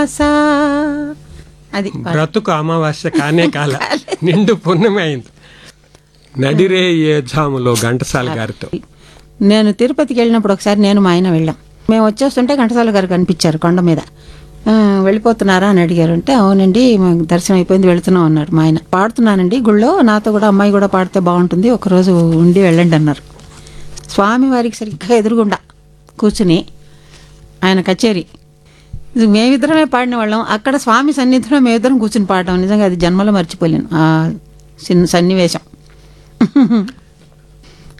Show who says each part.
Speaker 1: సా అది
Speaker 2: బ్రతుకు అమావాస్య కానే కాల నిండు పుణ్యమే అయింది నడిరే ఏ జాములో ఘంటసాల గారితో
Speaker 1: నేను తిరుపతికి వెళ్ళినప్పుడు ఒకసారి నేను మా ఆయన వెళ్ళాం మేము వచ్చేస్తుంటే ఘంటసాల గారు కనిపించారు కొండ మీద "ఆ, వెళ్ళిపోతున్నారా అని అడిగారు అంటే అవునండి మాకు దర్శనం అయిపోయింది వెళుతున్నాం అన్నాడు మా ఆయన పాడుతున్నానండి గుళ్ళో నాతో కూడా అమ్మాయి కూడా పాడితే బాగుంటుంది ఒకరోజు ఉండి వెళ్ళండి అన్నారు స్వామి వారికి సరిగ్గా ఎదురుగుండా కూర్చుని ఆయన కచేరీ ఇది మేమిద్దరమే పాడిన వాళ్ళం అక్కడ స్వామి సన్నిధిలో మేమిద్దరం కూర్చుని పాడటం నిజంగా అది జన్మలో మర్చిపోలేను ఆ సిన్- సన్నివేశం